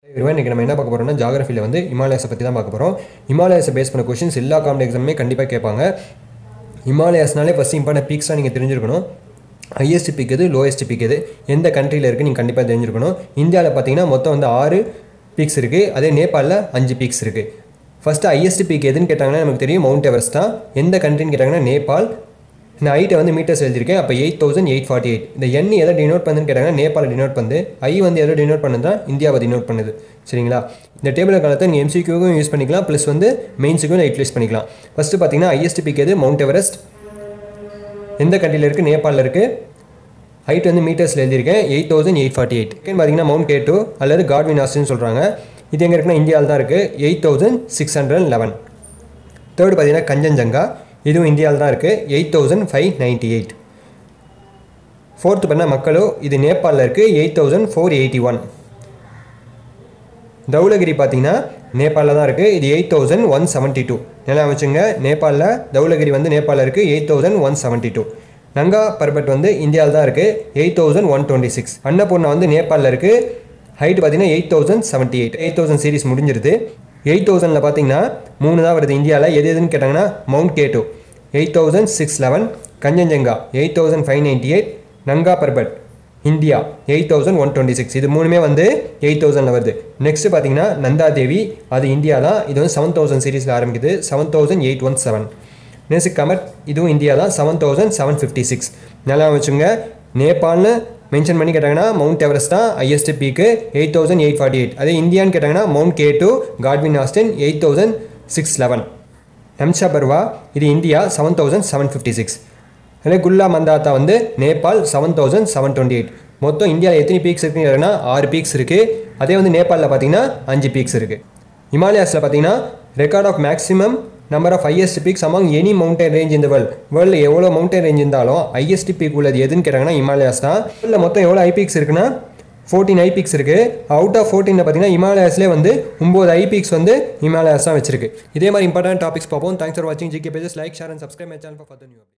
இருவா இன்றைக்கி நம்ம என்ன பார்க்க போகிறோம்னா ஜாகிரஃபியில் வந்து ஹிமாலயாஸை பற்றி தான் பார்க்க போகிறோம் ஹிமாலயாஸை பேஸ் பண்ண கொஷின்ஸ் எல்லா காம்படி எக்ஸாமே கண்டிப்பாக கேட்பாங்க ஹிமாலயாஸ்னாலே ஃபஸ்ட் இம்பார்ட்டன் பீக்ஸாக நீங்கள் தெரிஞ்சிருக்கணும் ஹையஸ்ட் பீக் எது லோயஸ்ட் பீக் எது எந்த கண்ட்ரியில் இருக்குது நீங்கள் கண்டிப்பாக தெரிஞ்சிருக்கணும் இந்தியாவில் பார்த்தீங்கன்னா மொத்தம் வந்து ஆறு பீக்ஸ் இருக்குது அதே நேபாளில் அஞ்சு பீக்ஸ் இருக்குது ஃபஸ்ட்டு ஹையஸ்ட் பீக் எதுன்னு கேட்டாங்கன்னா நமக்கு தெரியும் மவுண்ட் எவரெஸ்ட் தான் எந்த கண்ட்ரின்னு கேட்டாங்கன்னா நேபாள் இந்த ஹைட்டை வந்து மீட்டர்ஸ் எழுதியிருக்கேன் அப்போ eight thousand eight forty eight இந்த எண் எதை டினோட் பண்ணுன்னு கேட்டாங்கன்னா நேபாளை டினோட் பண்ணுது ஐ வந்து எதை டினோட் பண்ணுதுன்னா இந்தியாவை டினோட் பண்ணுது சரிங்களா இந்த டேபிள் காலத்தை நீங்கள் எம்சிக்யூக்கும் யூஸ் பண்ணிக்கலாம் ப்ளஸ் வந்து மெயின்ஸுக்கும் யூட்டிலைஸ் பண்ணிக்கலாம் ஃபஸ்ட்டு பார்த்தீங்கன்னா ஹையஸ்ட் பீக் எது மவுண்ட் எவரெஸ்ட் எந்த கண்ட்ரியில் இருக்குது நேபாளில் இருக்குது ஹைட் வந்து மீட்டர்ஸில் எழுதியிருக்கேன் eight thousand eight forty eight பார்த்தீங்கன்னா மவுண்ட் கே டூ அல்லது காட்வின் ஆஸ்டின்னு சொல்கிறாங்க இது எங்கே இருக்குன்னா இந்தியாவில் தான் இருக்குது eight thousand six hundred eleven third பார்த்தீங்கன்னா கஞ்சன்ஜங்கா இதுவும் இந்தியாவில் தான் இருக்குது eight thousand five ninety eight fourth பண்ண மக்களோ இது நேபாளில் இருக்குது eight thousand four eighty one Dhaulagiri பார்த்தீங்கன்னா நேபாளில் தான் இருக்குது இது eight thousand one seventy two நல்லா வச்சுங்க நேபாளில் தௌலகிரி வந்து நேபாளில் இருக்குது eight thousand one seventy two Nanga Parbat வந்து இந்தியாவில் தான் இருக்குது eight thousand one twenty six Annapurna வந்து நேபாளில் இருக்குது ஹைட் பார்த்தீங்கன்னா eight thousand seventy eight eight thousand series முடிஞ்சிருது எயிட் தௌசண்டில் பார்த்தீங்கன்னா மூணு தான் வருது இந்தியாவில் எது எதுன்னு கேட்டாங்கன்னா Mount K two eight thousand six eleven Kanchenjunga eight thousand five ninety eight Nanga Parbat India eight thousand one twenty six இது மூணுமே வந்து எயிட் தௌசண்டில் வருது நெக்ஸ்ட் பார்த்தீங்கன்னா நந்தா தேவி அது இந்தியா தான் இது வந்து செவன் தௌசண்ட் சீரீஸில் ஆரம்பிக்குது seven thousand eight one seven next Kamet இதுவும் இந்தியா தான் seven thousand seven fifty six நல்லா வச்சுங்க நேபாள்னு மென்ஷன் பண்ணி கேட்டாங்கன்னா மவுண்ட் எவரெஸ்ட் தான் highest peak eight thousand eight forty eight அதே இந்தியான்னு கேட்டாங்கன்னா Mount K two Godwin Austen eight thousand six eleven Namcha Barwa இது India seven thousand seven fifty six அதே குல்லா மந்தாத்தா வந்து Nepal seven thousand seven twenty eight மொத்தம் இந்தியாவில் எத்தனை பீக்ஸ் இருக்குன்னு கேட்டீங்கன்னா ஆறு பீக்ஸ் இருக்குது அதே வந்து நேபாளில் பார்த்தீங்கன்னா அஞ்சு பீக்ஸ் இருக்குது ஹிமாலயாஸில் பார்த்தீங்கன்னா record of maximum number of highest peaks among any mountain range இந்த வேர்ல்டு வேர்ல்டில் எவ்வளோ மவுண்டன் ரேஞ்ச் இருந்தாலும் ஹையஸ்ட் பீக் உள்ளது எதுன்னு கேட்டாங்கன்னா ஹிமாலயாஸ் தான் வேர்ல்டில் மொத்தம் எவ்வளோ ஐ பீக்ஸ் இருக்குன்னா ஃபோர்டீன் ஐ பீக்ஸ் இருக்குது அவுட் ஆஃப் ஃபோர்டீனில் பார்த்தீங்கன்னா ஹிமாலயாஸ்லேயே வந்து ஒம்பது ஐ பீக்ஸ் வந்து ஹிமாலயாஸ் தான் வச்சிருக்கு இதே மாதிரி இம்பார்ட்டன்ட் டாபிக்ஸ் பார்ப்போம் தேங்க்ஸ் ஃபார் வாட்சிங் GK pages like share and subscribe my channel for further new